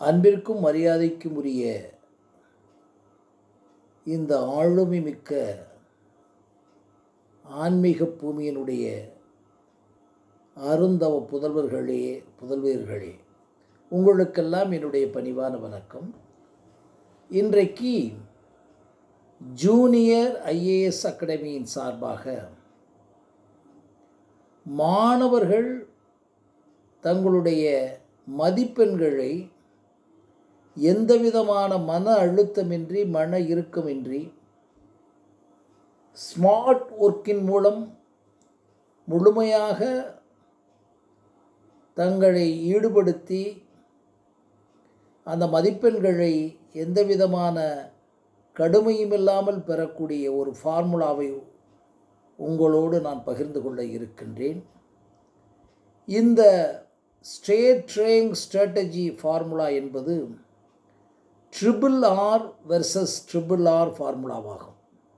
அன்பிற்கும் மரியாதைக்கும் உரிய இந்த ஆளுமை மிக்க ஆன்மீக பூமியினுடைய அருந்தவ புதல்வர்களே புதல்வர்களே உங்களுக்கெல்லாம் என்னுடைய பணிவான வணக்கம் இன்றைக்கு ஜூனியர் ஐஏஎஸ் அகாடமியின் சார்பாக மாணவர்கள் தங்களுடைய மதிப்பெண்களை எந்தவிதமான மன அழுத்தமின்றி மன இறுக்கமின்றி ஸ்மார்ட் ஒர்க்கின் மூலம் முழுமையாக தங்களை ஈடுபடுத்தி அந்த மதிப்பெண்களை எந்தவிதமான கடுமையும் இல்லாமல் பெறக்கூடிய ஒரு ஃபார்முலாவை உங்களோடு நான் பகிர்ந்து கொள்ள இருக்கின்றேன் இந்த ஸ்டேட் ட்ரேயிங் ஸ்ட்ராட்டஜி ஃபார்முலா என்பது triple R versus triple R ஃபார்முலாவாகும்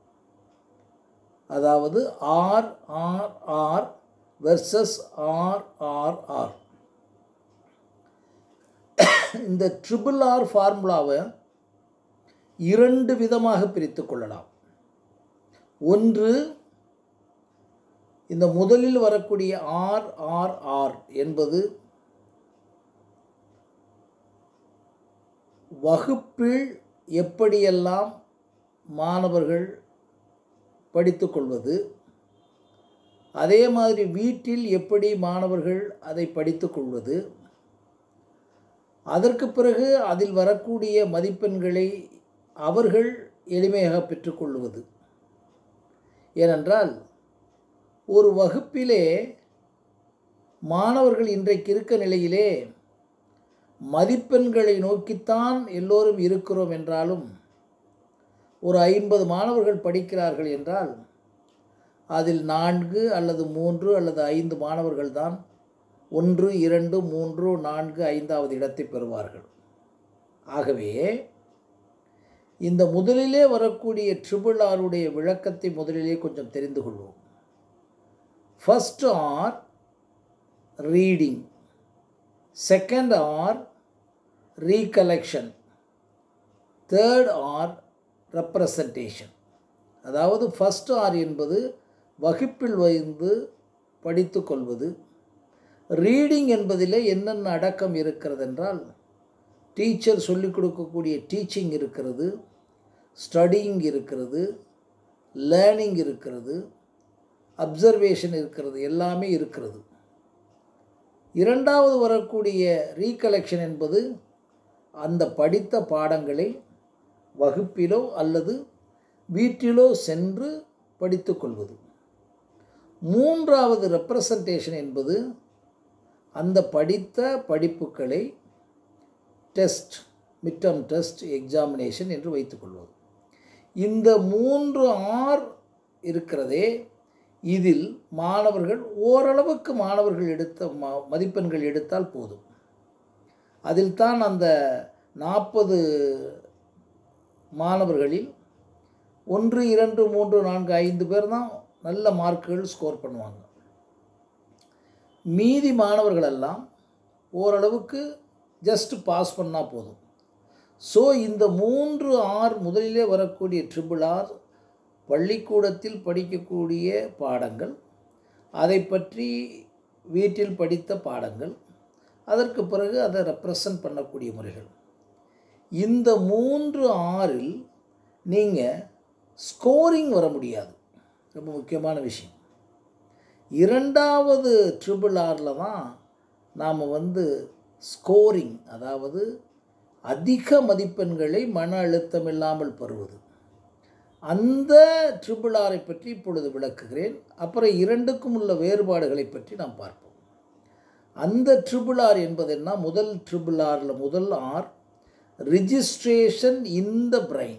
அதாவது R R R versus R R R இந்த ட்ரிபிள் ஆர் ஃபார்முலாவை இரண்டு விதமாக பிரித்து கொள்ளலாம் ஒன்று இந்த முதலில் வரக்கூடிய ஆர் ஆர் ஆர் என்பது வகுப்பில் எப்படியெல்லாம் மாணவர்கள் படித்து கொள்வது அதே மாதிரி வீட்டில் எப்படி மாணவர்கள் அதை படித்து கொள்வது அதற்கு பிறகு அதில் வரக்கூடிய மதிப்பெண்களை அவர்கள் எளிமையாக பெற்றுக்கொள்வது ஏனென்றால் ஒரு வகுப்பிலே மாணவர்கள் இன்றைக்கு இருக்க நிலையிலே மதிப்பெண்களை நோக்கித்தான் எல்லோரும் இருக்கிறோம் என்றாலும் ஒரு ஐம்பது மாணவர்கள் படிக்கிறார்கள் என்றால் அதில் நான்கு அல்லது மூன்று அல்லது ஐந்து மாணவர்கள் தான் ஒன்று இரண்டு மூன்று நான்கு ஐந்தாவது இடத்தை பெறுவார்கள் ஆகவே இந்த முதலிலே வரக்கூடிய ட்ரிபிள் ஆருடைய விளக்கத்தை முதலிலே கொஞ்சம் தெரிந்து கொள்வோம் first R reading second R recollection third R representation அதாவது ஃபஸ்ட் ஆர் என்பது வகுப்பில் வைந்து படித்து கொள்வது ரீடிங் என்பதிலே என்னென்ன அடக்கம் இருக்கிறது என்றால் டீச்சர் சொல்லிக் கொடுக்கக்கூடிய டீச்சிங் இருக்கிறது ஸ்டடியிங் இருக்கிறது லேர்னிங் இருக்கிறது அப்சர்வேஷன் இருக்கிறது எல்லாமே இருக்கிறது இரண்டாவது வரக்கூடிய ரீகலெக்ஷன் என்பது அந்த படித்த பாடங்களை வகுப்பிலோ அல்லது வீட்டிலோ சென்று படித்து கொள்வது மூன்றாவது ரெப்ரசன்டேஷன் என்பது அந்த படித்த படிப்புகளை டெஸ்ட் மிட்டம் டெஸ்ட் எக்ஸாமினேஷன் என்று வைத்துக்கொள்வது இந்த மூன்று ஆர் இருக்கிறதே இதில் மாணவர்கள் ஓரளவுக்கு மாணவர்கள் எடுத்த ம மதிப்பெண்கள் எடுத்தால் போதும் அதில் தான் அந்த நாற்பது மாணவர்களில் ஒன்று இரண்டு மூன்று நான்கு ஐந்து பேர் தான் நல்ல மார்க்குகள் ஸ்கோர் பண்ணுவாங்க மீதி மாணவர்களெல்லாம் ஓரளவுக்கு ஜஸ்ட் பாஸ் பண்ணால் போதும் ஸோ இந்த மூன்று ஆர் முதலிலே வரக்கூடிய ட்ரிபிள் ஆர் பள்ளிக்கூடத்தில் படிக்கக்கூடிய பாடங்கள் அதை பற்றி வீட்டில் படித்த பாடங்கள் அதற்கு பிறகு அதை ரெப்ரசன்ட் பண்ணக்கூடிய முறைகள் இந்த மூன்று ஆறில் நீங்கள் ஸ்கோரிங் வர முடியாது ரொம்ப முக்கியமான விஷயம் இரண்டாவது ட்ரிபிள் ஆரில் தான் நாம் வந்து ஸ்கோரிங் அதாவது அதிக மதிப்பெண்களை மன அழுத்தம் இல்லாமல் பெறுவது அந்த ட்ரிபிள் ஆரை பற்றி இப்பொழுது விளக்குகிறேன் அப்புறம் இரண்டுக்கும் உள்ள வேறுபாடுகளை பற்றி நாம் பார்ப்போம் அந்த ட்ரிபிள் ஆர் என்பது என்ன முதல் ட்ரிபிள் ஆரில் முதல் R registration in the brain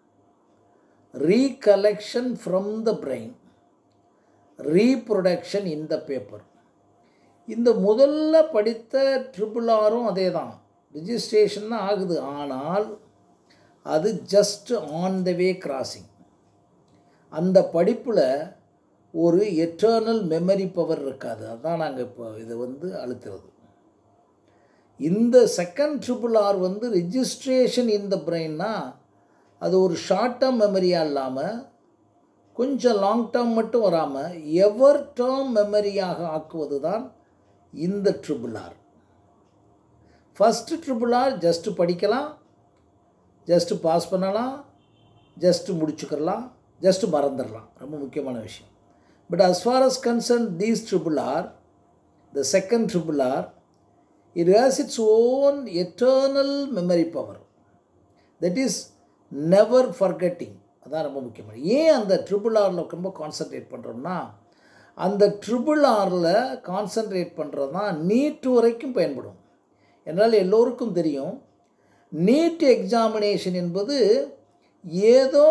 recollection from the brain reproduction in the paper இந்த முதல்ல படித்த ட்ரிபிள் ஆரும் அதே தான் ரிஜிஸ்ட்ரேஷன் தான் ஆகுது ஆனால் அது just on the way crossing அந்த படிப்பில் ஒரு எட்டர்னல் மெமரி பவர் இருக்காது அதுதான் நாங்கள் இப்போ இதை வந்து அழுத்துறது இந்த செகண்ட் ட்ரிபிள் ஆர் வந்து ரிஜிஸ்ட்ரேஷன் இன் த பிரெயின்னா அது ஒரு ஷார்ட் டேர்ம் மெமரியாக இல்லாமல் கொஞ்சம் லாங் டேர்ம் மட்டும் வராமல் எவர் டேர்ம் மெமரியாக ஆக்குவது தான் இந்த triple R first triple R just படிக்கலாம் ஜஸ்ட்டு பாஸ் பண்ணலாம் ஜஸ்ட்டு முடிச்சுக்கலாம் ஜஸ்ட்டு மறந்துடலாம் ரொம்ப முக்கியமான விஷயம் but as far as concerned these triple R the second triple R it has its own eternal memory power that is never forgetting அதான் ரொம்ப முக்கியமான ஏன் அந்த ட்ரிபிள் ஆரில் ரொம்ப கான்சன்ட்ரேட் பண்ணுறோம்னா அந்த ட்ரிபிள் ஆரில் கான்சன்ட்ரேட் பண்ணுறது தான் நீட் வரைக்கும் பயன்படும் என்னால் எல்லோருக்கும் தெரியும் நீட் எக்ஸாமினேஷன் என்பது ஏதோ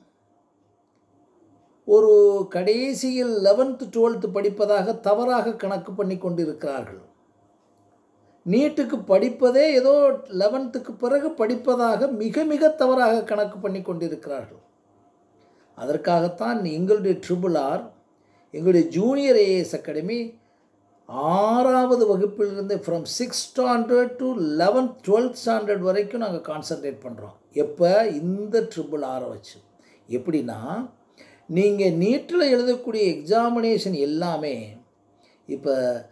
ஒரு கடைசியில் லெவன்த்து டுவெல்த்து படிப்பதாக தவறாக கணக்கு பண்ணி கொண்டிருக்கிறார்கள் நீட்டுக்கு படிப்பதே ஏதோ லெவன்த்துக்கு பிறகு படிப்பதாக மிக மிக தவறாக கணக்கு பண்ணி கொண்டிருக்கிறார்கள் அதற்காகத்தான் எங்களுடைய ட்ரிபிள் ஆர் எங்களுடைய ஜூனியர் ஏஎஸ் அகாடமி ஆறாவது வகுப்பிலிருந்து from six standard to eleventh twelfth standard வரைக்கும் நாங்கள் கான்சன்ட்ரேட் பண்ணுறோம் எப்போ இந்த ட்ரிபிள் ஆரை வச்சு எப்படின்னா நீங்கள் நீட்டில் எழுதக்கூடிய எக்ஸாமினேஷன் எல்லாமே இப்போ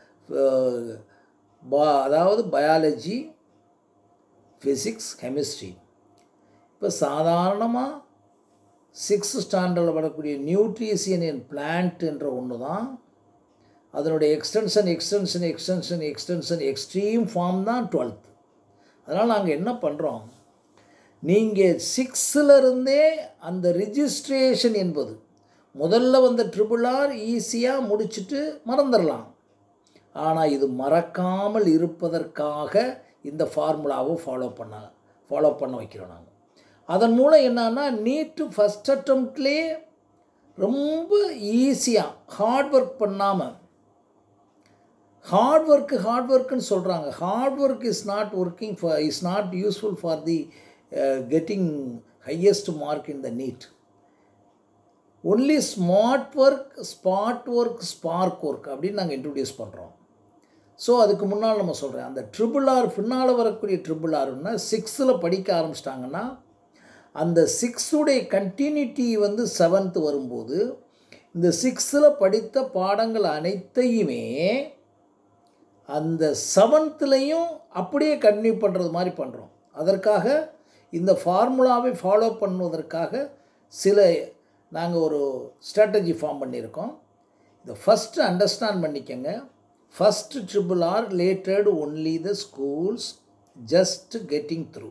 பா அதாவது பயாலஜி ஃபிசிக்ஸ் கெமிஸ்ட்ரி இப்போ சாதாரணமாக சிக்ஸ்த் ஸ்டாண்டர்டில் வரக்கூடிய நியூட்ரிஷியன் இன் பிளான்ட் என்ற ஒன்று தான் அதனுடைய extension extension extension extension extreme form தான் டுவெல்த் அதனால் நாங்கள் என்ன பண்ணுறோம் நீங்கள் சிக்ஸிலிருந்தே அந்த ரிஜிஸ்ட்ரேஷன் என்பது முதல்ல வந்த ட்ரிபிள் ஆர் ஈஸியாக முடிச்சுட்டு மறந்துடலாம் ஆனால் இது மறக்காமல் இருப்பதற்காக இந்த ஃபார்முலாவை ஃபாலோ பண்ண ஃபாலோ பண்ண வைக்கிறோம் நாங்கள் அதன் மூலம் என்னன்னா நீட்டு ஃபஸ்ட் அட்டம்ப்ட்லேயே ரொம்ப ஈஸியாக ஹார்ட் ஒர்க் பண்ணாமல் ஹார்ட் ஒர்க்கு ஹார்ட் ஒர்க்குன்னு சொல்கிறாங்க hard work is not working for is not useful for the getting highest mark in the NEET only smart work spot work spark work அப்படின்னு நாங்கள் இன்ட்ரடியூஸ் பண்ணுறோம் so அதுக்கு முன்னால் நம்ம சொல்கிறேன் அந்த ட்ரிபிள் ஆர் பின்னால் வரக்கூடிய ட்ரிபிள் ஆர்னா சிக்ஸ்த்தில் படிக்க ஆரம்பிச்சிட்டாங்கன்னா அந்த சிக்ஸுடைய கண்டினியூட்டி வந்து செவன்த்து வரும்போது இந்த சிக்ஸில் படித்த பாடங்கள் அனைத்தையுமே அந்த செவன்த்துலேயும் அப்படியே கண்டினியூ பண்ணுறது மாதிரி பண்ணுறோம் அதற்காக இந்த ஃபார்முலாவை ஃபாலோ பண்ணுவதற்காக சில நாங்கள் ஒரு ஸ்ட்ராட்டஜி ஃபார்ம் பண்ணியிருக்கோம் இதை ஃபஸ்ட்டு அண்டர்ஸ்டாண்ட் பண்ணிக்கங்க first triple R related only the schools just getting through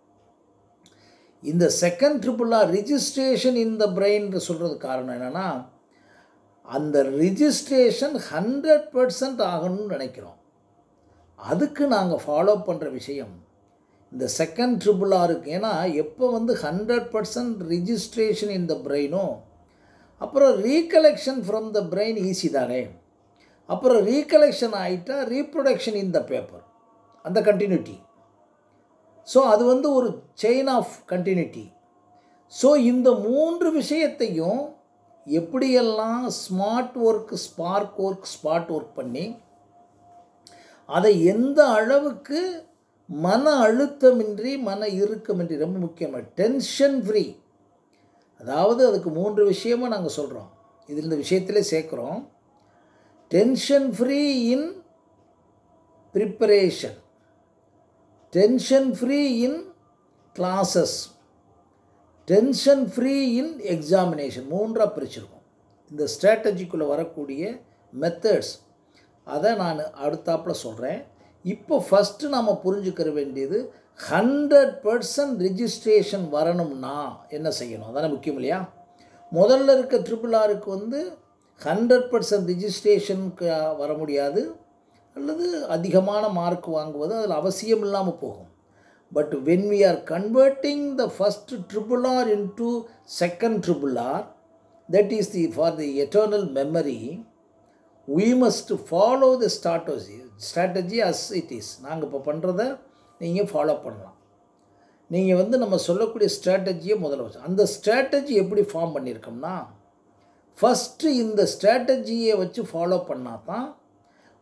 இந்த second triple R registration in the brain சொல்கிறது காரணம் என்னென்னா அந்த ரிஜிஸ்ட்ரேஷன் ஹண்ட்ரட் பர்சன்ட் ஆகணும்னு நினைக்கிறோம் அதுக்கு நாங்கள் ஃபாலோ பண்ணுற விஷயம் இந்த செகண்ட் ட்ரிபிள் ஆருக்கு ஏன்னா எப்போ வந்து hundred percent registration in the பிரெயினோ அப்புறம் recollection from the brain easy தானே அப்புறம் ரீகலெக்ஷன் ஆகிட்டா ரீப்ரொடக்ஷன் இன் த பேப்பர் அந்த கண்டினியூட்டி ஸோ அது வந்து ஒரு செயின் ஆஃப் கண்டினியூட்டி ஸோ இந்த மூன்று விஷயத்தையும் எப்படியெல்லாம் smart work spark work spot work பண்ணி அதை எந்த அளவுக்கு மன அழுத்தமின்றி மன இறுக்கமின்றி ரொம்ப முக்கியமாக டென்ஷன் ஃப்ரீ அதாவது அதுக்கு மூன்று விஷயமும் நாங்கள் சொல்கிறோம் இது இந்த விஷயத்திலே சேர்க்குறோம் tension free in preparation tension free in classes tension free in examination மூன்றாக பிரிச்சிருக்கோம் இந்த ஸ்ட்ராட்டஜிக்குள்ளே வரக்கூடிய மெத்தட்ஸ் அதை நான் அடுத்தாப்பில் சொல்கிறேன் இப்போ ஃபஸ்ட்டு நாம் புரிஞ்சுக்கிற வேண்டியது ஹண்ட்ரட் பர்சன்ட் ரிஜிஸ்ட்ரேஷன் வரணும்னா என்ன செய்யணும் அதானே முக்கியம் இல்லையா முதல்ல இருக்க ட்ரிபிள் ஆருக்கு வந்து ஹண்ட்ரட் பர்சன்ட் ரிஜிஸ்ட்ரேஷனுக்கு வர முடியாது அல்லது அதிகமான மார்க் வாங்குவது அதில் அவசியம் இல்லாமல் போகும் but when we are converting the first triple R into second triple R that is the for the eternal memory we must follow the strategy strategy as it is நாங்கள் இப்போ பண்ணுறத நீங்கள் ஃபாலோ பண்ணலாம் நீங்கள் வந்து நம்ம சொல்லக்கூடிய ஸ்ட்ராட்டஜியை முதல்ல வச்சு அந்த ஸ்ட்ராட்டஜி எப்படி ஃபார்ம் பண்ணியிருக்கோம்னா ஃபஸ்ட்டு இந்த ஸ்ட்ராட்டஜியை வச்சு ஃபாலோ பண்ணால் தான்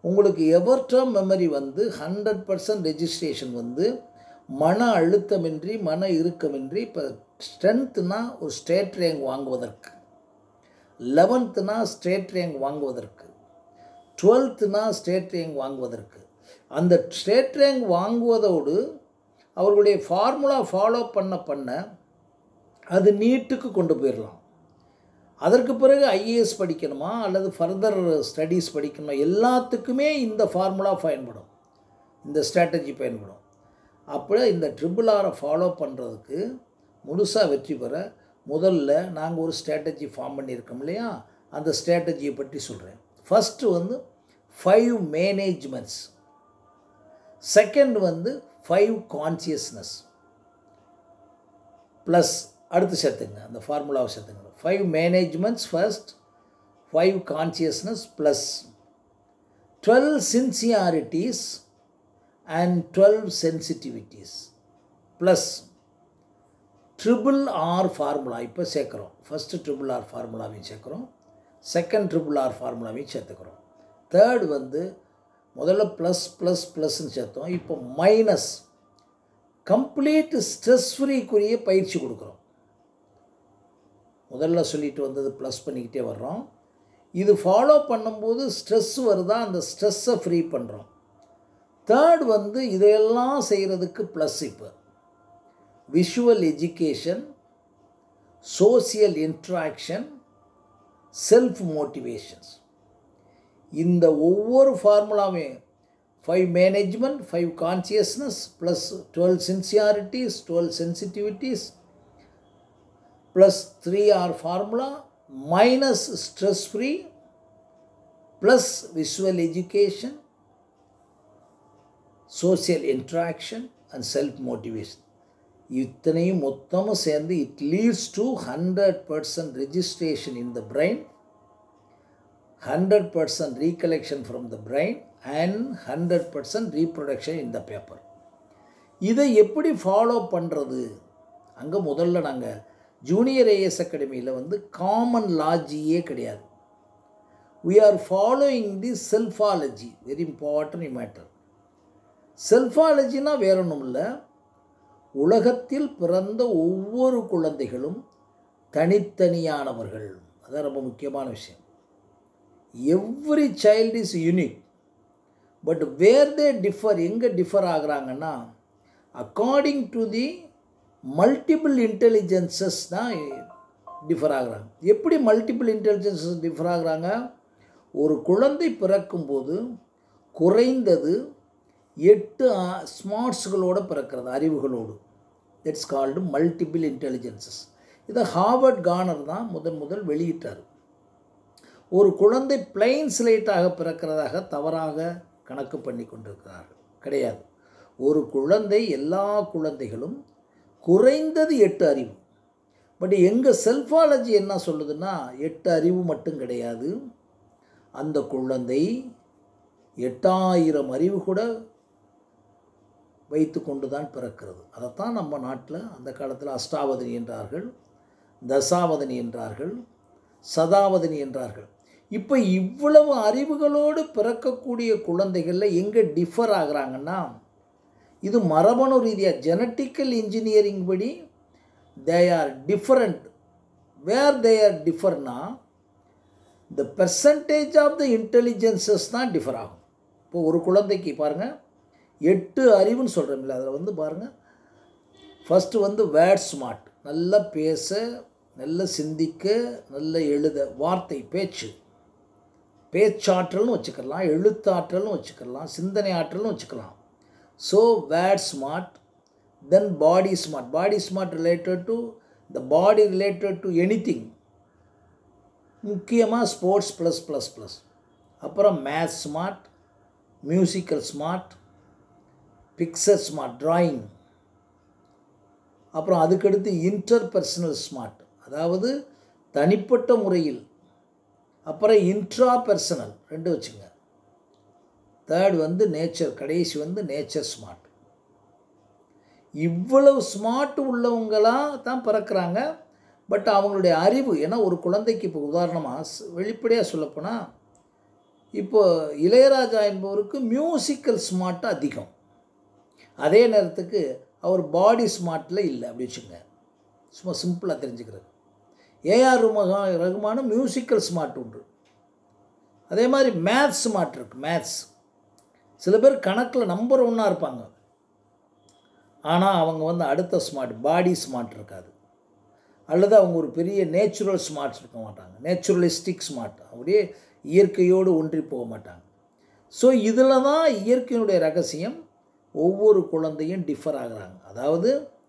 உங்களுக்கு எவர் டேர்ம் மெமரி வந்து ஹண்ட்ரட் பர்சன்ட் ரெஜிஸ்ட்ரேஷன் வந்து மன அழுத்தமின்றி மன இறுக்கமின்றி இப்போ ஸ்ட்ரென்த்துனா ஒரு ஸ்டேட் ரேங்க் வாங்குவதற்கு லெவன்த்துனா ஸ்டேட் ரேங்க் வாங்குவதற்கு டுவெல்த்துனா ஸ்டேட் ரேங்க் வாங்குவதற்கு அந்த ஸ்டேட் ரேங்க் வாங்குவதோடு அவர்களுடைய ஃபார்முலா ஃபாலோ பண்ண பண்ண அது நீட்டுக்கு கொண்டு போயிடலாம் அதற்கு பிறகு ஐஏஎஸ் படிக்கணுமா அல்லது ஃபர்தர் ஸ்டடீஸ் படிக்கணுமா எல்லாத்துக்குமே இந்த ஃபார்முலா பயன்படும் இந்த ஸ்ட்ராட்டஜி பயன்படும் அப்போ இந்த ட்ரிபிள் ஆரை ஃபாலோ பண்ணுறதுக்கு முழுசாக வெற்றி பெற முதல்ல நாங்கள் ஒரு ஸ்ட்ராட்டஜி ஃபார்ம் பண்ணியிருக்கோம் இல்லையா அந்த ஸ்ட்ராட்டஜியை பற்றி சொல்கிறேன் ஃபஸ்ட்டு வந்து ஃபைவ் மேனேஜ்மெண்ட்ஸ் செகண்ட் வந்து ஃபைவ் கான்சியஸ்னஸ் ப்ளஸ் அடுத்து சேர்த்துங்க அந்த ஃபார்முலாவை சேர்த்துங்க five managements first five consciousness plus twelve sincerities and twelve sensitivities plus triple R formula இப்போ சேர்க்குறோம் ஃபஸ்ட்டு ட்ரிபிள் ஆர் ஃபார்முலாவையும் சேர்க்குறோம் செகண்ட் ட்ரிபிள் ஆர் ஃபார்முலாவையும் சேர்த்துக்கிறோம் தேர்ட் வந்து முதல்ல ப்ளஸ் ப்ளஸ் ப்ளஸ்ன்னு சேர்த்தோம் இப்போ மைனஸ் கம்ப்ளீட் ஸ்ட்ரெஸ் ஃப்ரீக்குரிய பயிற்சி கொடுக்குறோம் முதல்ல சொல்லிட்டு வந்தது ப்ளஸ் பண்ணிக்கிட்டே வர்றோம் இது ஃபாலோ பண்ணும்போது ஸ்ட்ரெஸ் வருதா அந்த ஸ்ட்ரெஸ்ஸை ஃப்ரீ பண்ணுறோம் தேர்ட் வந்து இதையெல்லாம் செய்கிறதுக்கு ப்ளஸ் இப்போ visual education social interaction self motivations இந்த ஒவ்வொரு ஃபார்முலாவையும் five management five consciousness plus twelve sincerities twelve sensitivities plus three R formula minus stress free plus visual education social interaction and self motivation இத்தனையும் மொத்தமும் சேர்ந்து it leads to hundred percent registration in the brain hundred percent recollection from the brain and hundred percent reproduction in the paper இதை எப்படி follow பண்ணுறது அங்கே முதல்ல நாங்கள் junior as அகாடமியில் வந்து காமன் லாஜியே கிடையாது we are following the selfology very important matter செல்ஃபாலஜினா வேற ஒன்றும் இல்லை உலகத்தில் பிறந்த ஒவ்வொரு குழந்தைகளும் தனித்தனியானவர்கள் அதான் ரொம்ப முக்கியமான விஷயம் every child is unique but where they differ எங்கே டிஃபர் ஆகுறாங்கன்னா according to the multiple intelligences தான் டிஃபர் ஆகுறாங்க எப்படி மல்டிபிள் இன்டெலிஜென்சஸ் டிஃபர் ஆகுறாங்க ஒரு குழந்தை பிறக்கும்போது குறைந்தது எட்டு ஸ்மார்ட்ஸுகளோடு பிறக்கிறது அறிவுகளோடு தட்ஸ் கால்டு மல்டிபிள் இன்டெலிஜென்சஸ் இதை ஹார்வர்ட் கானர் தான் முதன் முதல் வெளியிட்டார் ஒரு குழந்தை பிளைன் ஸ்லேட்டாக பிறக்கிறதாக தவறாக கணக்கு பண்ணி கொண்டிருக்கிறார்கள் கிடையாது ஒரு குழந்தை எல்லா குழந்தைகளும் குறைந்தது எட்டு அறிவு பட் எங்கள் செல்ஃபாலஜி என்ன சொல்லுதுன்னா எட்டு அறிவு மட்டும் கிடையாது அந்த குழந்தை எட்டாயிரம் அறிவு கூட வைத்து கொண்டு தான் பிறக்கிறது அதைத்தான் நம்ம நாட்டில் அந்த காலத்தில் அஷ்டாவதனி என்றார்கள் தசாவதனி என்றார்கள் சதாவதனி என்றார்கள் இப்போ இவ்வளவு அறிவுகளோடு பிறக்கக்கூடிய குழந்தைகளில் எங்கே டிஃபர் ஆகுறாங்கன்னா இது மரபணு ரீதியாக ஜெனட்டிக்கல் இன்ஜினியரிங் படி they are different where they are டிஃபர்னா the percentage of the intelligences தான் டிஃபர் ஆகும் இப்போ ஒரு குழந்தைக்கு பாருங்கள் எட்டு அறிவுன்னு சொல்கிறோம்ல அதில் வந்து பாருங்கள் ஃபஸ்ட்டு வந்து வேர்ட் ஸ்மார்ட் நல்லா பேச நல்ல சிந்திக்க நல்ல எழுத வார்த்தை பேச்சு பேச்சாற்றல்னு வச்சுக்கலாம் எழுத்தாற்றல்னு வச்சுக்கலாம் சிந்தனை ஆற்றல்னு வச்சுக்கலாம் so word smart then body smart body smart related to the body related to anything முக்கியமாக ஸ்போர்ட்ஸ் ப்ளஸ் ப்ளஸ் ப்ளஸ் அப்புறம் maths smart musical smart picture smart drawing அப்புறம் அதுக்கடுத்து இன்டர் பர்சனல் ஸ்மார்ட் அதாவது தனிப்பட்ட முறையில் அப்புறம் இன்ட்ரா பர்சனல் ரெண்டு வச்சுங்க தேர்ட் வந்து நேச்சர் கடைசி வந்து நேச்சர் ஸ்மார்ட் இவ்வளவு ஸ்மார்ட் உள்ளவங்களாக தான் பிறக்கிறாங்க பட் அவங்களுடைய அறிவு ஏன்னா ஒரு குழந்தைக்கு இப்போ உதாரணமாக வெளிப்படையாக சொல்லப்போனால் இப்போ இளையராஜா என்பவருக்கு மியூசிக்கல் ஸ்மார்ட் அதிகம் அதே நேரத்துக்கு அவர் பாடி ஸ்மார்ட்டில் இல்லை அப்படி வச்சுங்க சும்மா சிம்பிளாக தெரிஞ்சுக்கிறது ஏஆர் ரகுமா ரகுமானும் மியூசிக்கல் ஸ்மார்ட் உண்டு அதே மாதிரி மேத்ஸ் ஸ்மார்ட் இருக்குது மேத்ஸ் சில பேர் கணக்கில் நம்பர் ஒன்றா இருப்பாங்க ஆனால் அவங்க வந்து அடுத்த ஸ்மார்ட் பாடி ஸ்மார்ட் இருக்காது அல்லது அவங்க ஒரு பெரிய நேச்சுரல் ஸ்மார்ட் இருக்க மாட்டாங்க நேச்சுரலிஸ்டிக் ஸ்மார்ட் அப்படியே இயற்கையோடு ஒன்றி போக மாட்டாங்க ஸோ இதில் தான் இயற்கையினுடைய ரகசியம் ஒவ்வொரு குழந்தையும் டிஃபர் ஆகுறாங்க அதாவது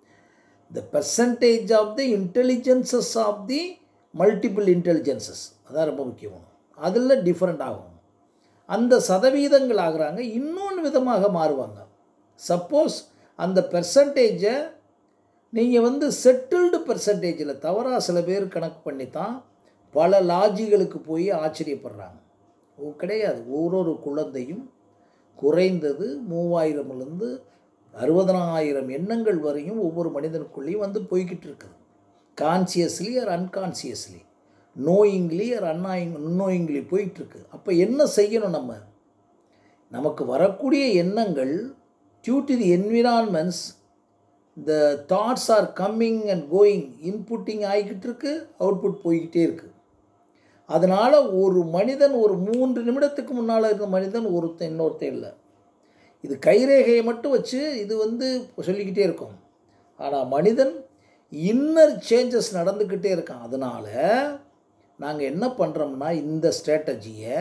the percentage of the intelligences of the multiple intelligences அதான் ரொம்ப முக்கியமான அதில் டிஃப்ரெண்ட் ஆகும் அந்த சதவீதங்கள் ஆகுறாங்க இன்னொன்று விதமாக மாறுவாங்க சப்போஸ் அந்த பெர்சன்டேஜை நீங்கள் வந்து செட்டில்டு பெர்சன்டேஜில் தவறாக சில பேர் கணக்கு பண்ணி தான் பல லாஜிகளுக்கு போய் ஆச்சரியப்படுறாங்க ஓ கிடையாது ஒவ்வொரு குழந்தையும் குறைந்தது மூவாயிரம்லேருந்து அறுபதனாயிரம் எண்ணங்கள் வரையும் ஒவ்வொரு மனிதனுக்குள்ளேயும் வந்து போய்கிட்டு இருக்குது consciously or unconsciously knowingly or அன்னாயிங் நோயிங்லி போயிட்டுருக்கு அப்போ என்ன செய்யணும் நம்ம நமக்கு வரக்கூடிய எண்ணங்கள் டியூ டு தி என்விரான்மெண்ட்ஸ் இந்த thoughts are coming and going இன்புட்டிங் ஆகிக்கிட்டு இருக்கு அவுட்புட் போய்கிட்டே இருக்குது அதனால் ஒரு மனிதன் ஒரு மூன்று நிமிடத்துக்கு முன்னால் இருந்த மனிதன் ஒருத்தன் இன்னொருத்தன் இல்லை இது கைரேகையை மட்டும் வச்சு இது வந்து சொல்லிக்கிட்டே இருக்கும் ஆனால் மனிதன் இன்னர் சேஞ்சஸ் நடந்துக்கிட்டே இருக்கான் அதனால் நாங்கள் என்ன பண்ணுறோம்னா இந்த ஸ்ட்ராட்டஜியை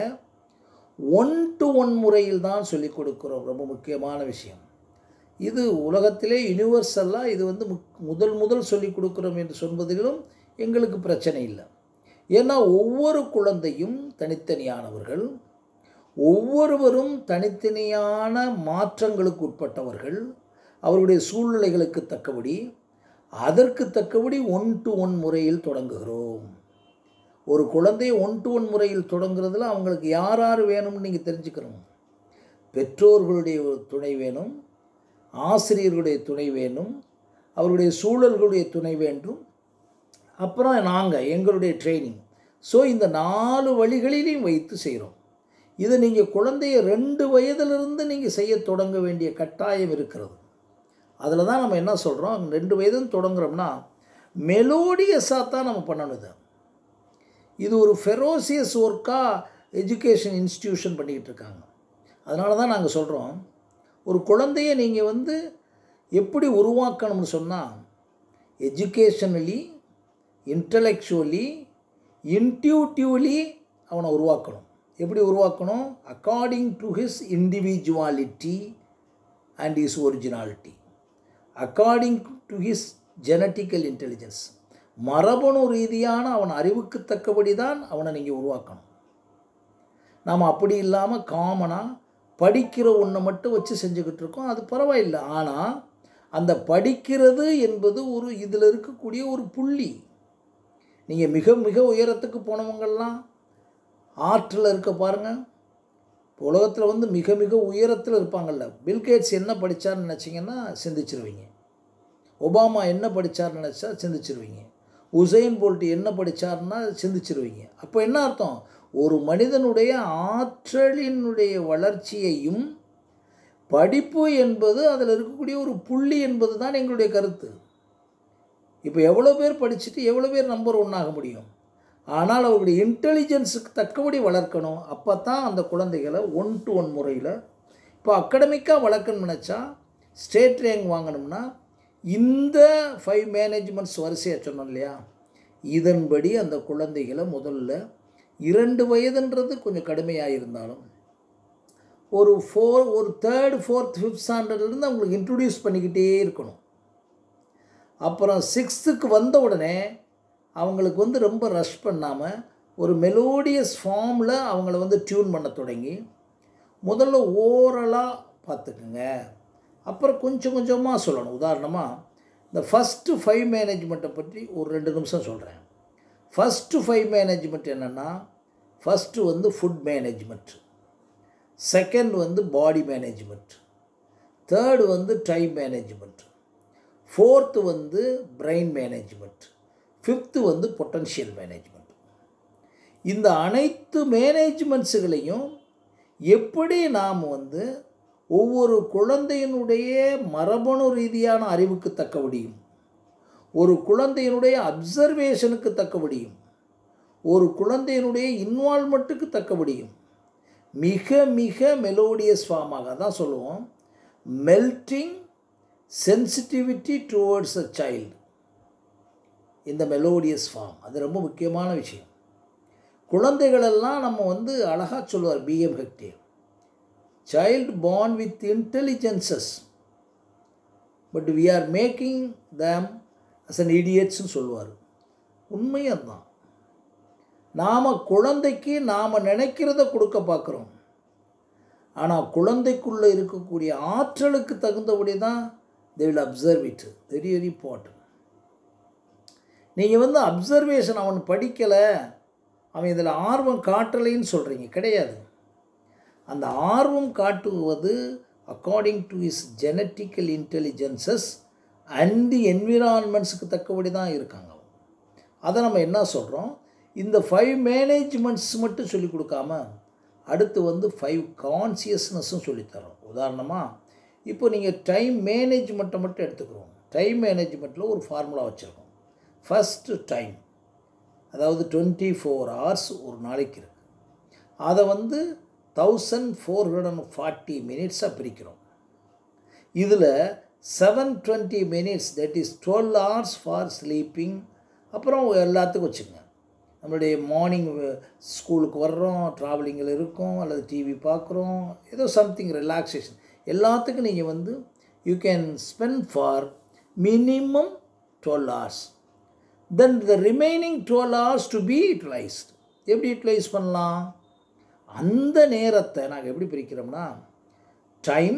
ஒன் டு ஒன் முறையில் தான் சொல்லிக் கொடுக்குறோம் ரொம்ப முக்கியமான விஷயம் இது உலகத்திலே யூனிவர்சலாக இது வந்து முக் முதல் முதல் சொல்லிக் கொடுக்குறோம் என்று சொல்வதிலும் எங்களுக்கு பிரச்சனை இல்லை ஏன்னா ஒவ்வொரு குழந்தையும் தனித்தனியானவர்கள் ஒவ்வொருவரும் தனித்தனியான மாற்றங்களுக்கு உட்பட்டவர்கள் அவருடைய சூழ்நிலைகளுக்கு தக்கபடி அதற்கு தக்கபடி ஒன் டு ஒன் முறையில் தொடங்குகிறோம் ஒரு குழந்தையை ஒன் டு ஒன் முறையில் தொடங்குறதுல அவங்களுக்கு யார் யார் வேணும்னு நீங்கள் தெரிஞ்சுக்கணும் பெற்றோர்களுடைய ஒரு துணை வேணும் ஆசிரியர்களுடைய துணை வேணும் அவருடைய சூழல்களுடைய துணை வேண்டும் அப்புறம் நாங்கள் எங்களுடைய ட்ரைனிங் ஸோ இந்த நாலு வழிகளிலையும் வைத்து செய்கிறோம் இதை நீங்கள் குழந்தைய ரெண்டு வயதிலிருந்து நீங்கள் செய்ய தொடங்க வேண்டிய கட்டாயம் இருக்கிறது அதில் தான் நம்ம என்ன சொல்கிறோம் ரெண்டு வயதுன்னு தொடங்குறோம்னா மெலோடியஸாக தான் நம்ம பண்ணணும் இதை இது ஒரு ஃபெரோசியஸ் ஒர்க்காக எஜுகேஷன் இன்ஸ்டிடியூஷன் பண்ணிக்கிட்டு இருக்காங்க அதனால தான் நாங்கள் சொல்கிறோம் ஒரு குழந்தைய நீங்கள் வந்து எப்படி உருவாக்கணும்னு சொன்னால் எஜுகேஷனலி இன்டலெக்சுவலி இன்டியூட்டிவ்லி அவனை உருவாக்கணும் எப்படி உருவாக்கணும் according to his individuality and his originality according to his genetical intelligence மரபணு ரீதியான அவன் அறிவுக்கு தக்கபடி தான் அவனை நீங்கள் உருவாக்கணும் நாம் அப்படி இல்லாமல் காமனாக படிக்கிற ஒன்றை மட்டும் வச்சு செஞ்சுக்கிட்டு இருக்கோம் அது பரவாயில்லை ஆனால் அந்த படிக்கிறது என்பது ஒரு இதில் இருக்கக்கூடிய ஒரு புள்ளி நீங்கள் மிக மிக உயரத்துக்கு போனவங்கள்லாம் ஆற்றில் இருக்க பாருங்கள் இப்போ உலகத்தில் வந்து மிக மிக உயரத்தில் இருப்பாங்கள்ல பில்கேட்ஸ் என்ன படித்தார்னு நினச்சிங்கன்னா சிந்திச்சிருவீங்க ஒபாமா என்ன படித்தார்னு நினச்சா சிந்திச்சிருவீங்க உசைன் போல்ட் என்ன படித்தார்னா சிந்திச்சிருவீங்க அப்போ என்ன அர்த்தம் ஒரு மனிதனுடைய ஆற்றலினுடைய வளர்ச்சியையும் படிப்பு என்பது அதில் இருக்கக்கூடிய ஒரு புள்ளி என்பது தான் எங்களுடைய கருத்து இப்போ எவ்வளோ பேர் படிச்சுட்டு எவ்வளோ பேர் நம்பர் ஒன்றாக முடியும் ஆனால் அவருடைய இன்டெலிஜென்ஸுக்கு தக்கபடி வளர்க்கணும் அப்போ தான் அந்த குழந்தைகளை ஒன் டு ஒன் முறையில் இப்போ அகடமிக்காக வளர்க்கணும்னு நினச்சா ஸ்டேட் ரேங்க் வாங்கணும்னா இந்த ஃபைவ் மேனேஜ்மெண்ட்ஸ் வரிசையாக சொன்னோம் இல்லையா இதன்படி அந்த குழந்தைகளை முதல்ல இரண்டு வயதுன்றது கொஞ்சம் கடுமையாக இருந்தாலும் ஒரு ஃபோர் ஒரு தேர்ட் ஃபோர்த் ஃபிஃப்த் ஸ்டாண்டர்ட்லேருந்து அவங்களுக்கு இன்ட்ரடியூஸ் பண்ணிக்கிட்டே இருக்கணும் அப்புறம் சிக்ஸ்த்துக்கு வந்த உடனே அவங்களுக்கு வந்து ரொம்ப ரஷ் பண்ணாமல் ஒரு மெலோடியஸ் ஃபார்மில் அவங்கள வந்து டியூன் பண்ண தொடங்கி முதல்ல ஓரலாக பார்த்துக்குங்க அப்புறம் கொஞ்சம் கொஞ்சமாக சொல்லணும் உதாரணமாக இந்த ஃபஸ்ட்டு ஃபைவ் மேனேஜ்மெண்ட்டை பற்றி ஒரு ரெண்டு நிமிஷம் சொல்கிறேன் ஃபஸ்ட்டு ஃபைவ் மேனேஜ்மெண்ட் என்னென்னா ஃபஸ்ட்டு வந்து ஃபுட் மேனேஜ்மெண்ட் செகண்ட் வந்து பாடி மேனேஜ்மெண்ட் தேர்டு வந்து டைம் மேனேஜ்மெண்ட் ஃபோர்த்து வந்து பிரெயின் மேனேஜ்மெண்ட் ஃபிஃப்த்து வந்து பொட்டன்ஷியல் மேனேஜ்மெண்ட் இந்த அனைத்து மேனேஜ்மெண்ட்ஸுகளையும் எப்படி நாம் வந்து ஒவ்வொரு குழந்தையினுடைய மரபணு ரீதியான அறிவுக்கு தக்கபடியும் ஒரு குழந்தையினுடைய அப்சர்வேஷனுக்கு தக்கபடியும் ஒரு குழந்தையினுடைய இன்வால்மெண்ட்டுக்கு தக்கபடியும் மிக மிக மெலோடியஸ் ஃபார்மாக தான் சொல்லுவோம் melting sensitivity towards a child இந்த மெலோடியஸ் ஃபார்ம் அது ரொம்ப முக்கியமான விஷயம் குழந்தைகளெல்லாம் நம்ம வந்து அழகாக சொல்லுவார் PM Hegde child born with intelligences but we are making them as an இடியட்ஸ்னு சொல்லுவார் உண்மையும் தான் நாம் குழந்தைக்கு நாம் நினைக்கிறத கொடுக்க பார்க்குறோம் ஆனால் குழந்தைக்குள்ளே இருக்கக்கூடிய ஆற்றலுக்கு தகுந்தபடி தான் they will observe it very very important நீங்கள் வந்து அப்சர்வேஷன் அவன் படிக்கலை அவன் இதில் ஆர்வம் காட்டலைன்னு சொல்கிறீங்க கிடையாது அந்த ஆர்வம் காட்டுவது according to is genetical intelligences and the என்விரான்மெண்ட்ஸுக்கு தக்கபடி தான் இருக்காங்க அவங்க. அதை நம்ம என்ன சொல்கிறோம் இந்த ஃபைவ் மேனேஜ்மெண்ட்ஸ் மட்டும் சொல்லி கொடுக்காம அடுத்து வந்து ஃபைவ் கான்சியஸ்னஸும் சொல்லித்தரோம் உதாரணமாக இப்போ நீங்கள் டைம் மேனேஜ்மெண்ட்டை மட்டும் எடுத்துக்கிறோம் டைம் மேனேஜ்மெண்ட்டில் ஒரு ஃபார்முலா வச்சுருக்கோம் ஃபஸ்ட்டு டைம் அதாவது டுவெண்ட்டி ஃபோர் ஹவர்ஸ் ஒரு நாளைக்கு இருக்குது அதை வந்து thousand four hundred and forty மினிட்ஸாக பிரிக்கிறோம் இதில் seven twenty minutes that is twelve hours for sleeping அப்புறம் எல்லாத்துக்கும் வச்சுக்கோங்க நம்மளுடைய மார்னிங் ஸ்கூலுக்கு வர்றோம் ட்ராவலிங்கில் இருக்கோம் அல்லது டிவி பார்க்குறோம் ஏதோ சம்திங் ரிலாக்ஸேஷன் எல்லாத்துக்கும் நீங்கள் வந்து you can spend for minimum twelve hours then the remaining twelve hours to be utilized எப்படி யூட்டிலைஸ் பண்ணலாம் அந்த நேரத்தை நாங்கள் எப்படி பிரிக்கிறோம்னா time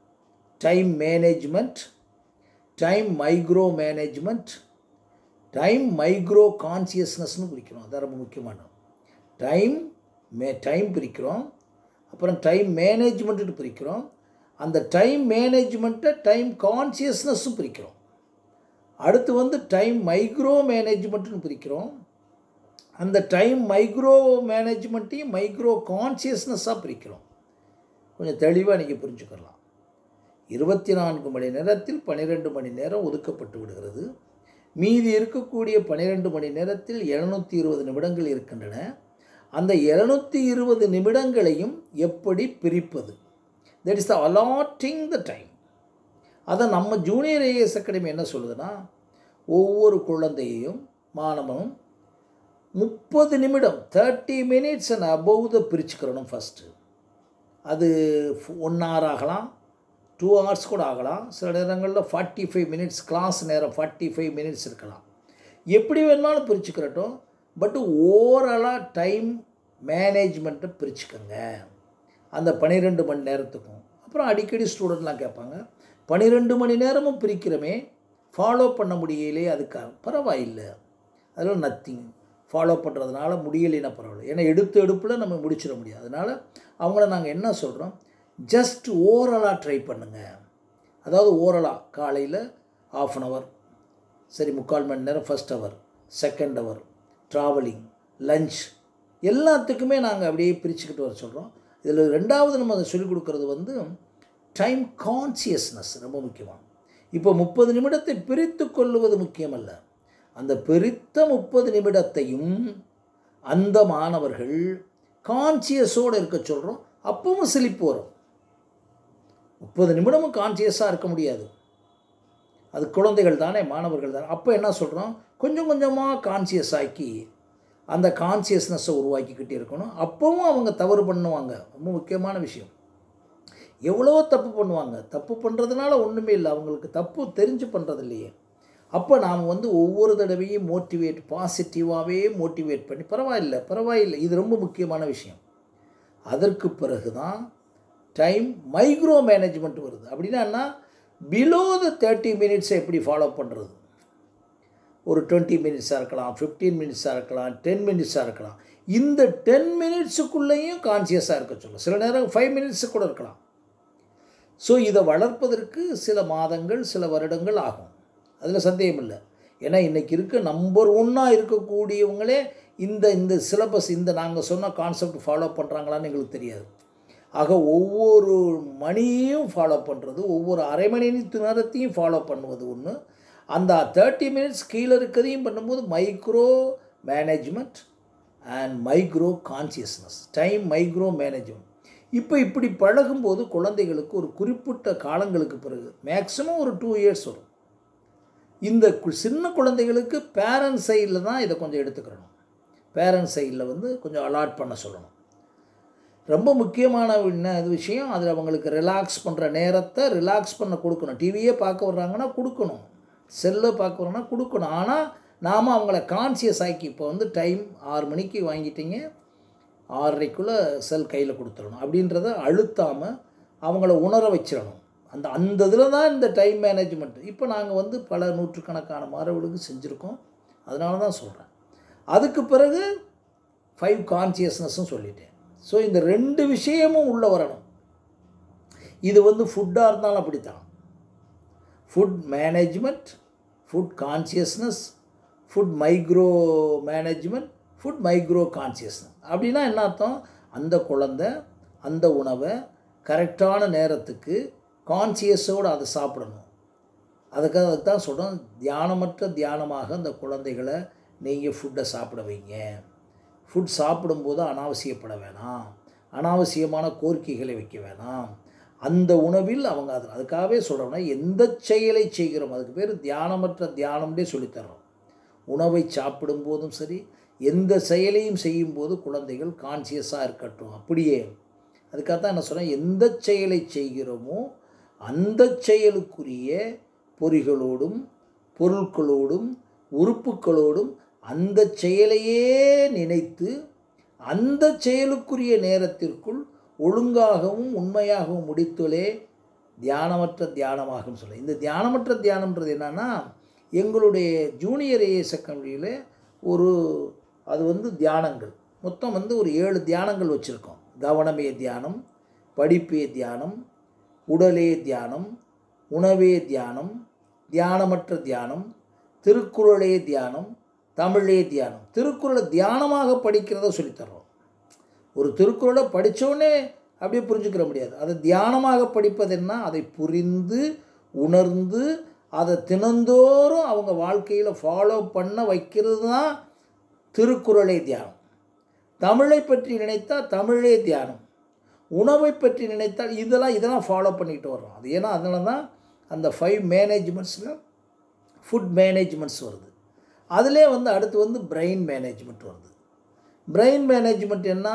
time management time micro management time micro கான்சியஸ்னஸ்னு பிரிக்கிறோம் அதான் ரொம்ப முக்கியமானது டைம் மே டைம் பிரிக்கிறோம் அப்புறம் டைம் மேனேஜ்மெண்ட்டு பிரிக்கிறோம் அந்த டைம் மேனேஜ்மெண்ட்டை டைம் கான்சியஸ்னஸும் பிரிக்கிறோம் அடுத்து வந்து டைம் மைக்ரோ மேனேஜ்மெண்ட்டுன்னு பிரிக்கிறோம் அந்த டைம் மைக்ரோ மேனேஜ்மெண்ட்டையும் மைக்ரோ கான்சியஸ்னஸாக பிரிக்கிறோம் கொஞ்சம் தெளிவாக நீங்கள் புரிஞ்சுக்கலாம் இருபத்தி நான்கு மணி நேரத்தில் பன்னிரெண்டு மணி நேரம் ஒதுக்கப்பட்டு விடுகிறது மீதி இருக்கக்கூடிய பன்னிரெண்டு மணி நேரத்தில் எழுநூற்றி இருபது நிமிடங்கள் இருக்கின்றன அந்த எழுநூற்றி இருபது நிமிடங்களையும் எப்படி பிரிப்பது that is the allotting the time அதை நம்ம ஜூனியர் ஏஎஸ் அகாடமி என்ன சொல்லுதுன்னா ஒவ்வொரு குழந்தையையும் மாணவனும் முப்பது நிமிடம் thirty minutes and above the பிரிச்சுக்கிறணும் ஃபஸ்ட்டு அது ஒன் ஹவர் ஆகலாம் டூ ஹவர்ஸ் கூட ஆகலாம் சில நேரங்களில் ஃபார்ட்டி ஃபைவ் மினிட்ஸ் கிளாஸ் நேரம் ஃபார்ட்டி ஃபைவ் மினிட்ஸ் இருக்கலாம் எப்படி வேணாலும் பிரிச்சுக்கிறட்டும் பட்டு ஓவராலாக டைம் மேனேஜ்மெண்ட்டை பிரிச்சுக்கோங்க அந்த பன்னிரெண்டு மணி நேரத்துக்கும் அப்புறம் அடிக்கடி ஸ்டூடெண்ட்லாம் கேட்பாங்க பன்னிரெண்டு மணி நேரமும் பிரிக்கிறோமே ஃபாலோ பண்ண முடியலே அதுக்கு பரவாயில்லை அதெல்லாம் நத்திங் ஃபாலோ பண்ணுறதுனால முடியலைன்னா பரவாயில்ல ஏன்னா எடுத்த எடுப்பில் நம்ம முடிச்சிட முடியாது அதனால் அவங்கள நாங்கள் என்ன சொல்கிறோம் ஜஸ்ட் ஓரலாக ட்ரை பண்ணுங்கள் அதாவது ஓரலாக காலையில் ஆஃப் அன் ஹவர் சரி முக்கால் மணி நேரம் first hour second hour travelling lunch எல்லாத்துக்குமே நாங்கள் அப்படியே பிரிச்சுக்கிட்டு வர சொல்கிறோம் இதில் ரெண்டாவது நம்ம அதை சொல்லிக் கொடுக்குறது வந்து டைம் கான்சியஸ்னஸ் ரொம்ப முக்கியமாக இப்போ முப்பது நிமிடத்தை பிரித்து கொள்ளுவது முக்கியமல்ல அந்த பிரித்த முப்பது நிமிடத்தையும் அந்த மாணவர்கள் கான்சியஸோடு இருக்க சொல்கிறோம் அப்பவும் சிலிப்பு வரும் முப்பது நிமிடமும் கான்சியஸாக இருக்க முடியாது அது குழந்தைகள் தானே மாணவர்கள் தானே அப்போ என்ன சொல்கிறோம் கொஞ்சம் கொஞ்சமாக கான்சியஸ் ஆக்கி அந்த கான்சியஸ்னஸை உருவாக்கிக்கிட்டே இருக்கணும் அப்போவும் அவங்க தவறு பண்ணுவாங்க ரொம்ப முக்கியமான விஷயம் எவ்வளோ தப்பு பண்ணுவாங்க தப்பு பண்ணுறதுனால ஒன்றுமே இல்லை அவங்களுக்கு தப்பு தெரிஞ்சு பண்ணுறது இல்லையே அப்போ நாம் வந்து ஒவ்வொரு தடவையும் மோட்டிவேட் பாசிட்டிவாகவே மோட்டிவேட் பண்ணி பரவாயில்லை பரவாயில்லை இது ரொம்ப முக்கியமான விஷயம் அதற்கு பிறகு தான் டைம் மைக்ரோ மேனேஜ்மெண்ட் வருது அப்படின்னா பிலோ த தேர்ட்டி மினிட்ஸை எப்படி ஃபாலோ பண்ணுறது ஒரு டுவெண்ட்டி மினிட்ஸாக இருக்கலாம் ஃபிஃப்டீன் மினிட்ஸாக இருக்கலாம் டென் மினிட்ஸாக இருக்கலாம் இந்த டென் மினிட்ஸுக்குள்ளேயும் கான்சியஸாக இருக்க சொல்லும் சில நேரம் ஃபைவ் மினிட்ஸு கூட இருக்கலாம் ஸோ இதை வளர்ப்பதற்கு சில மாதங்கள் சில வருடங்கள் ஆகும் அதில் சந்தேகம் இல்லை ஏன்னா இன்றைக்கி இருக்க நம்பர் ஒன்னாக இருக்கக்கூடியவங்களே இந்த இந்த சிலபஸ் இந்த நாங்கள் சொன்ன கான்செப்ட் ஃபாலோ பண்ணுறாங்களான்னு எங்களுக்கு தெரியாது ஆக ஒவ்வொரு மணியையும் ஃபாலோ பண்ணுறது ஒவ்வொரு அரை மணி நேரத்தையும் ஃபாலோ பண்ணுவது ஒன்று அந்த தேர்ட்டி மினிட்ஸ் கீழே இருக்கிறதையும் பண்ணும்போது micro management and micro consciousness time micro management இப்போ இப்படி பழகும்போது குழந்தைகளுக்கு ஒரு குறிப்பிட்ட காலங்களுக்கு பிறகு மேக்ஸிமம் ஒரு டூ இயர்ஸ் வரும் இந்த கு- சின்ன குழந்தைகளுக்கு பேரண்ட் சைடில் தான் இதை கொஞ்சம் எடுத்துக்கிறணும் பேரண்ட் சைடில் வந்து கொஞ்சம் அலாட் பண்ண சொல்லணும் ரொம்ப முக்கியமான என்ன இது விஷயம் அதில் அவங்களுக்கு ரிலாக்ஸ் பண்ணுற நேரத்தை ரிலாக்ஸ் பண்ண கொடுக்கணும் டிவியே பார்க்க வர்றாங்கன்னா கொடுக்கணும் செல்லை பார்க்க வர்றாங்கன்னா கொடுக்கணும் ஆனால் நாம் அவங்கள கான்சியஸ் ஆக்கி இப்போ வந்து டைம் ஆறு மணிக்கு வாங்கிட்டீங்க ஆறரைக்குள்ளே செல் கையில் கொடுத்துடணும் அப்படின்றத அழுத்தாமல் அவங்கள உணர வச்சிடணும் அந்த அந்த இதில் தான் இந்த டைம் மேனேஜ்மெண்ட் இப்போ நாங்கள் வந்து பல நூற்றுக்கணக்கான மாணவர்களுக்கு செஞ்சுருக்கோம் அதனால தான் சொல்கிறேன் அதுக்கு பிறகு ஃபைவ் கான்சியஸ்னஸும் சொல்லிட்டேன் ஸோ இந்த ரெண்டு விஷயமும் உள்ளே வரணும் இது வந்து ஃபுட்டாக இருந்தாலும் அப்படித்தான் food management food consciousness food micro management food micro consciousness அப்படின்னா என்ன அர்த்தம் அந்த குழந்தை அந்த உணவை கரெக்டான நேரத்துக்கு கான்சியஸோடு அதை சாப்பிடணும் அதுக்காக அதுக்கு தான் சொல்கிறோம் தியானமற்ற தியானமாக அந்த குழந்தைகளை நீங்கள் ஃபுட்டை சாப்பிட வைங்க ஃபுட் சாப்பிடும்போது அனாவசியப்பட வேணாம் அனாவசியமான கோரிக்கைகளை வைக்க வேணாம் அந்த உணவில் அவங்க அது அதுக்காகவே சொல்கிறோம்னா எந்த செயலை செய்கிறோம் அதுக்கு பேர் தியானமற்ற தியானம்னே சொல்லித்தர்றோம் உணவை சாப்பிடும் போதும் சரி எந்த செயலையும் செய்யும்போது குழந்தைகள் கான்சியஸாக இருக்கட்டும் அப்படியே அதுக்காக தான் என்ன சொல்கிறேன் எந்த செயலை செய்கிறோமோ அந்த செயலுக்குரிய பொறிகளோடும் பொருட்களோடும் உறுப்புகளோடும் அந்த செயலையே நினைத்து அந்த செயலுக்குரிய நேரத்திற்குள் ஒழுங்காகவும் உண்மையாகவும் முடித்துலே தியானமற்ற தியானமாகும் சொல்ல இந்த தியானமற்ற தியானம்ன்றது என்னன்னா எங்களுடைய ஜூனியர் ஏ செகண்டரியில் ஒரு அது வந்து தியானங்கள் மொத்தம் வந்து ஒரு ஏழு தியானங்கள் வச்சுருக்கோம் கவனமே தியானம் படிப்பே தியானம் உடலே தியானம் உணவே தியானம் தியானமற்ற தியானம் திருக்குறளே தியானம் தமிழே தியானம் திருக்குறளை தியானமாக படிக்கிறத சொல்லித்தர்றோம் ஒரு திருக்குறளை படித்தோடனே அப்படியே புரிஞ்சுக்கிற முடியாது அதை தியானமாக படிப்பது என்ன அதை புரிந்து உணர்ந்து அதை தினந்தோறும் அவங்க வாழ்க்கையில் ஃபாலோ பண்ண வைக்கிறது தான் திருக்குறளே தியானம் தமிழை பற்றி நினைத்தால் தமிழே தியானம் உணவை பற்றி நினைத்தால் இதெல்லாம் இதெல்லாம் ஃபாலோ பண்ணிட்டு வர்றோம் அது ஏன்னா அதனால தான் அந்த ஃபைவ் மேனேஜ்மெண்ட்ஸில் ஃபுட் மேனேஜ்மெண்ட்ஸ் வருது அதிலே வந்து அடுத்து வந்து பிரெயின் மேனேஜ்மெண்ட் வருது பிரெயின் மேனேஜ்மெண்ட் என்ன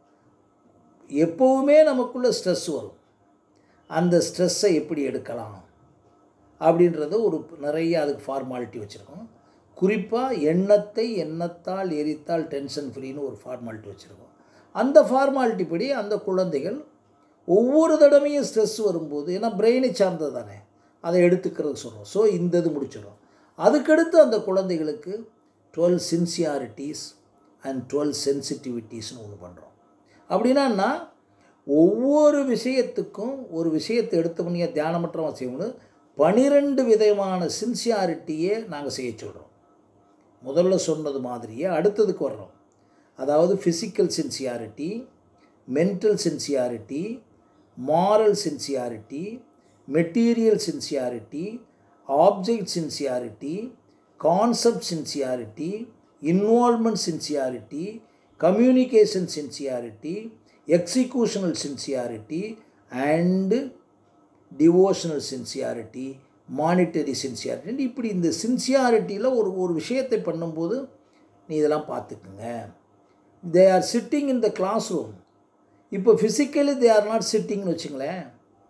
எப்போவுமே நமக்குள்ளே ஸ்ட்ரெஸ் வரும் அந்த ஸ்ட்ரெஸ்ஸை எப்படி எடுக்கலாம் அப்படின்றத ஒரு நிறைய அதுக்கு ஃபார்மாலிட்டி வச்சுருக்கோம் குறிப்பாக எண்ணத்தை எண்ணத்தால் எரித்தால் டென்ஷன் ஃப்ரீன்னு ஒரு ஃபார்மாலிட்டி வச்சுருக்கோம் அந்த ஃபார்மாலிட்டி படி அந்த குழந்தைகள் ஒவ்வொரு தடவையும் ஸ்ட்ரெஸ் வரும்போது ஏன்னா பிரெயினை சார்ந்தது தானே அதை எடுத்துக்கிறது சொல்கிறோம் ஸோ இந்த இது முடிச்சிடும் அதுக்கடுத்து அந்த குழந்தைகளுக்கு டுவெல் சின்சியாரிட்டிஸ் அண்ட் டுவெல் சென்சிட்டிவிட்டிஸ்னு ஒன்று பண்ணுறோம் அப்படின்னா ஒவ்வொரு விஷயத்துக்கும் ஒரு விஷயத்தை எடுத்த பண்ணிய தியானமற்றவன் செய்யணும் பனிரெண்டு விதமான சின்சியாரிட்டியே நாங்கள் செய்ய சொல்கிறோம் முதல்ல சொன்னது மாதிரியே அடுத்ததுக்கு வர்றோம் அதாவது physical sincerity mental sincerity moral sincerity material sincerity object sincerity concept sincerity involvement sincerity communication sincerity executional sincerity and devotional sincerity monetary sincerity இப்படி இந்த சின்சியாரிட்டியில் ஒரு ஒரு விஷயத்தை பண்ணும்போது நீ இதெல்லாம் பார்த்துக்குங்க they are sitting in the classroom இப்போ ஃபிசிக்கலி தே ஆர் நாட் சிட்டிங்னு வச்சுங்களேன்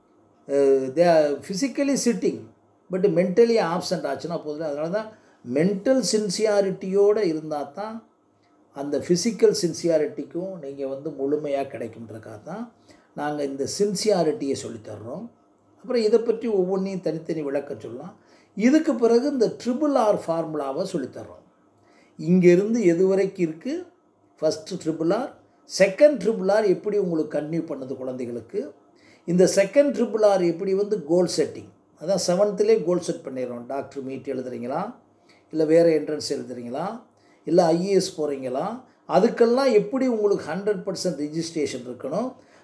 they are physically sitting but mentally absent ஆச்சுன்னா போதும் அதனால தான் மென்டல் சின்சியாரிட்டியோடு இருந்தால் தான் அந்த ஃபிசிக்கல் சின்சியாரிட்டிக்கும் நீங்கள் வந்து முழுமையாக கிடைக்குன்றக்காக தான் நாங்கள் இந்த சின்சியாரிட்டியை சொல்லித்தர்றோம் அப்புறம் இதை பற்றி ஒவ்வொன்றையும் தனித்தனி விளக்க சொல்லலாம் இதுக்கு பிறகு இந்த ட்ரிபிள் ஆர் ஃபார்முலாவை சொல்லித்தர்றோம் இங்கேருந்து எது வரைக்கும் இருக்குது first triple R second triple R எப்படி உங்களுக்கு கன்டினியூ பண்ணுது குழந்தைகளுக்கு இந்த செகண்ட் ட்ரிபிள் ஆர் எப்படி வந்து கோல் செட்டிங் அதான் செவன்த்துலேயே கோல் செட் பண்ணிடுறோம் டாக்டர் மீட் எழுதுறீங்களா இல்லை வேறு என்ட்ரன்ஸ் எழுதுறீங்களா இல்லை ஐஏஎஸ் போகிறீங்களா அதுக்கெல்லாம் எப்படி உங்களுக்கு ஹண்ட்ரட் பர்சன்ட் ரிஜிஸ்ட்ரேஷன் இருக்கணும்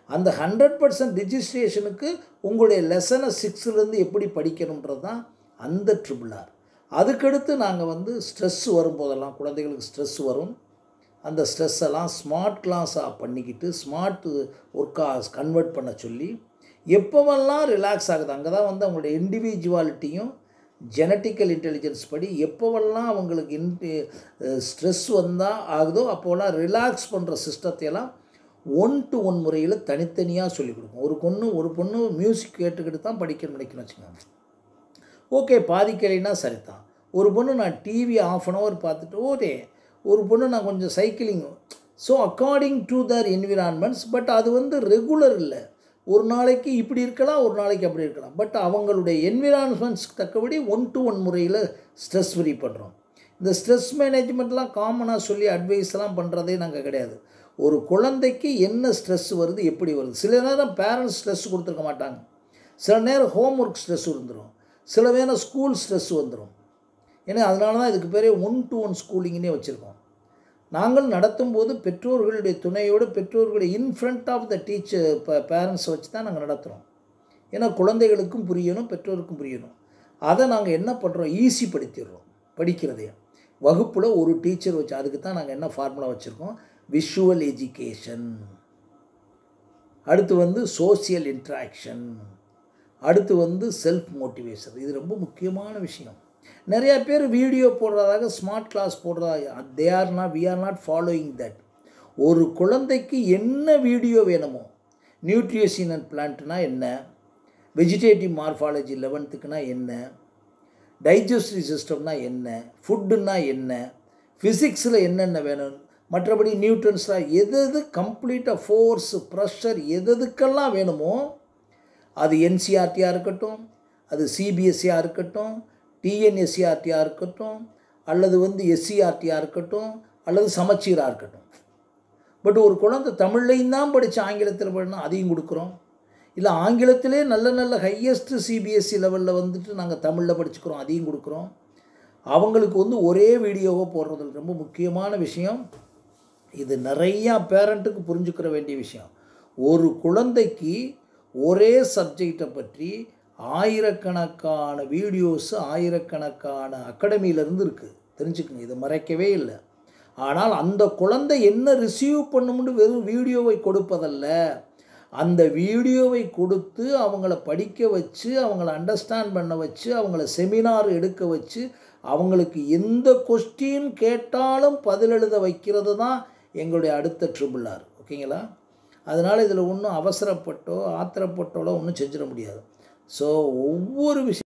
அந்த ஹண்ட்ரட் பர்சன்ட் ரிஜிஸ்ட்ரேஷனுக்கு உங்களுடைய லெசனை சிக்ஸ்லேருந்து எப்படி படிக்கணுன்றது தான் அந்த ட்ரிபிள் ஆர் அதுக்கடுத்து நாங்கள் வந்து ஸ்ட்ரெஸ் வரும்போதெல்லாம் குழந்தைகளுக்கு ஸ்ட்ரெஸ் வரும் அந்த ஸ்ட்ரெஸ் எல்லாம் ஸ்மார்ட் கிளாஸாக பண்ணிக்கிட்டு ஸ்மார்ட் ஒர்க்காக கன்வெர்ட் பண்ண சொல்லி எப்போவெல்லாம் ரிலாக்ஸ் ஆகுது அங்கே தான் வந்து அவங்களுடைய இண்டிவிஜுவாலிட்டியும் ஜெனட்டிக்கல் இன்டெலிஜென்ஸ் படி எப்போவெல்லாம் அவங்களுக்கு இன்டி ஸ்ட்ரெஸ் வந்தால் ஆகுதோ அப்போல்லாம் ரிலாக்ஸ் பண்ணுற சிஸ்டத்தையெல்லாம் ஒன் டு ஒன் முறையில் தனித்தனியாக சொல்லிக் கொடுக்கும் ஒரு பொண்ணு ஒரு பொண்ணு மியூசிக் கேட்டுக்கிட்டு தான் படிக்க நினைக்கணும் வச்சுக்கோங்க ஓகே பாதிக்கலைன்னா சரிதான் ஒரு பொண்ணு நான் டிவி ஆஃப் அன் ஹவர் பார்த்துட்டு ஓகே ஒரு பொண்ணு நான் கொஞ்சம் cycling so according to their environments but அது வந்து ரெகுலர் இல்லை ஒரு நாளைக்கு இப்படி இருக்கலாம் ஒரு நாளைக்கு அப்படி இருக்கலாம் பட் அவங்களுடைய என்விரான்மெண்ட்ஸ்க்கு தக்கபடி ஒன் டு ஒன் முறையில் ஸ்ட்ரெஸ் ஃப்ரீ பண்ணுறோம் இந்த ஸ்ட்ரெஸ் மேனேஜ்மெண்ட்லாம் காமனாக சொல்லி அட்வைஸ்லாம் பண்ணுறதே நாங்கள் கிடையாது ஒரு குழந்தைக்கு என்ன ஸ்ட்ரெஸ் வருது எப்படி வருது சில நேரம் பேரண்ட்ஸ் ஸ்ட்ரெஸ் கொடுத்துருக்க மாட்டாங்க சில நேரம் ஹோம் ஒர்க் ஸ்ட்ரெஸ் இருந்துடும் சில நேரம் ஸ்கூல் ஸ்ட்ரெஸ் வந்துடும் ஏன்னா அதனால தான் இதுக்கு பேரே ஒன் டு ஒன் ஸ்கூலிங்னே வச்சுருக்கோம் நாங்கள் நடத்தும்போது பெற்றோர்களுடைய துணையோடு பெற்றோர்களுடைய in front of the teacher இப்போ பேரண்ட்ஸை வச்சு தான் நாங்கள் நடத்துகிறோம் ஏன்னா குழந்தைகளுக்கும் புரியணும் பெற்றோருக்கும் புரியணும் அதை நாங்கள் என்ன பண்ணுறோம் ஈஸி படுத்திடுறோம் படிக்கிறதையே வகுப்பில் ஒரு டீச்சர் வச்சு அதுக்கு தான் நாங்கள் என்ன ஃபார்முலா வச்சுருக்கோம் விஷுவல் எஜுகேஷன் அடுத்து வந்து சோசியல் இன்ட்ராக்ஷன் அடுத்து வந்து செல்ஃப் மோட்டிவேஷன் இது ரொம்ப முக்கியமான விஷயம் நிறைய பேர் வீடியோ போடுறதாக ஸ்மார்ட் கிளாஸ் போடுறதாக they are not we are not following that ஒரு குழந்தைக்கு என்ன வீடியோ வேணுமோ நியூட்ரியஷன் அண்ட் பிளான்ட்னா என்ன வெஜிடேட்டிவ் மார்ஃபாலஜி லெவன்த்துக்குனா என்ன டைஜஸ்டிவ் சிஸ்டம்னா என்ன ஃபுட்டுன்னா என்ன ஃபிசிக்ஸில் என்னென்ன வேணும் மற்றபடி நியூட்ரன்ஸ்லாம் எது எது கம்ப்ளீட்டாக ஃபோர்ஸ் ப்ரெஷர் எது எதுக்கெல்லாம் வேணுமோ அது என்சிஆர்டியாக இருக்கட்டும் அது சிபிஎஸ்சியாக இருக்கட்டும் டிஎன்எஸ்சிஆர்டியாக இருக்கட்டும் அல்லது வந்து எஸ்சிஆர்டியாக இருக்கட்டும் அல்லது சமச்சீராக இருக்கட்டும் பட் ஒரு குழந்தை தமிழ்லையும் தான் படித்து ஆங்கிலத்தில் படினா அதையும் கொடுக்குறோம் இல்லை ஆங்கிலத்திலே நல்ல நல்ல ஹையஸ்ட்டு சிபிஎஸ்சி லெவலில் வந்துட்டு நாங்கள் தமிழில் படிச்சுக்கிறோம் அதையும் கொடுக்குறோம் அவங்களுக்கு வந்து ஒரே வீடியோவை போடுறது ரொம்ப முக்கியமான விஷயம் இது நிறையா பேரண்ட்டுக்கு புரிஞ்சுக்கிற வேண்டிய விஷயம் ஒரு குழந்தைக்கு ஒரே சப்ஜெக்டை பற்றி ஆயிரக்கணக்கான வீடியோஸ் ஆயிரக்கணக்கான அகாடமியிலேருந்து இருக்குது தெரிஞ்சுக்குங்க இது மறைக்கவே இல்லை ஆனால் அந்த குழந்தை என்ன ரிசீவ் பண்ணும்னு வெறும் வீடியோவை கொடுப்பதல்ல அந்த வீடியோவை கொடுத்து அவங்கள படிக்க வச்சு அவங்கள அண்டர்ஸ்டாண்ட் பண்ண வச்சு அவங்கள செமினார் எடுக்க வச்சு அவங்களுக்கு எந்த கொஸ்டின் கேட்டாலும் பதில் எழுத வைக்கிறது தான் எங்களுடைய அடுத்த ட்ரிபிள் ஆர் ஓகேங்களா அதனால் இதில் ஒன்றும் அவசரப்பட்டோ ஆத்திரப்பட்டோலாம் ஒன்றும் செஞ்சிட முடியாது ஸோ ஒவ்வொரு விஷயம்